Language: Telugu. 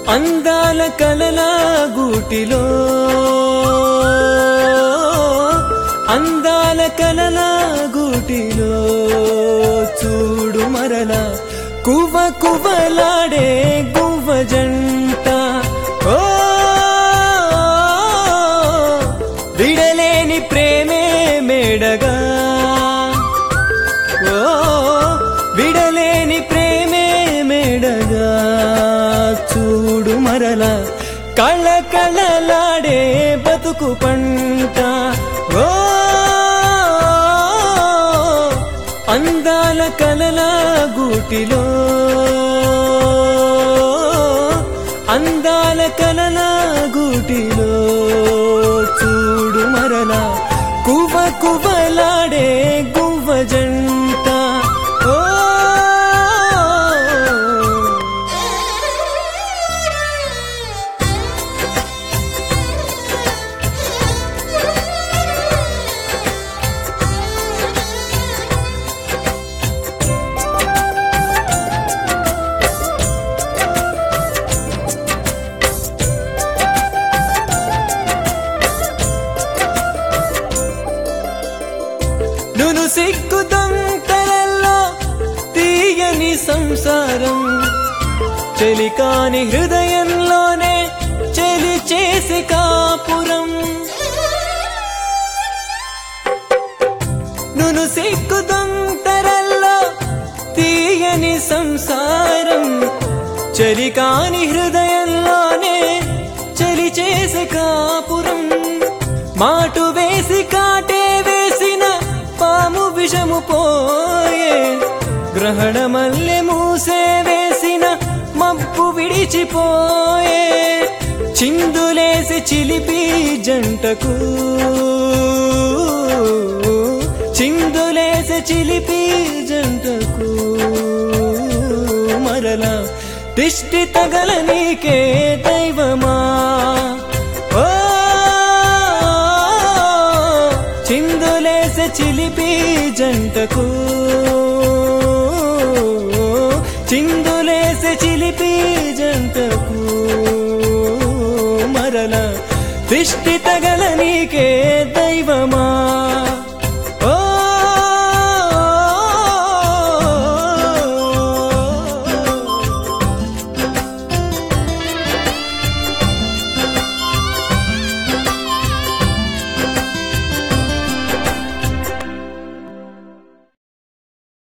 అందాల కలల గూటిలో అందాల కలల గూటిలో చూడు మరల కువ కువలాడే గువ్వ జంట ఓ విడలేని ప్రేమే మేడగా ఓ విడలేని ప్రేమే మేడగా చూడు మరల కళకళలాడే బతుకు పంట ఓ అందాల కలల గూటిలో అందాల కలల గూటిలో చూడు మరల కువ కువలాడే గువ్వ జంట ఓ నును సిగ్గుదంతరల్లో తీయని సంసారం చెలికాని హృదయంలోనే చెలి చేసి కాపురం నును సిగ్గుదంతరల్లో తీయని సంసారం చెలికాని హృదయంలోనే చలి చేసి కాపురం మాటు వేసి కాటే వేసిన పాము విషము పోయే గ్రహణ మల్లె మూసే వేసిన మబ్బు విడిచిపోయే చిందులేసి చిలిపి జంటకు చిందులేసి చిలిపి జంటకు మరల దిష్టి తగల నీకే దైవమా ఓ చిందులేసే చిలిపి జంటకు చిందులేసే చిలిపి జంటకు మరల దిష్టి తగల నీకే దైవమా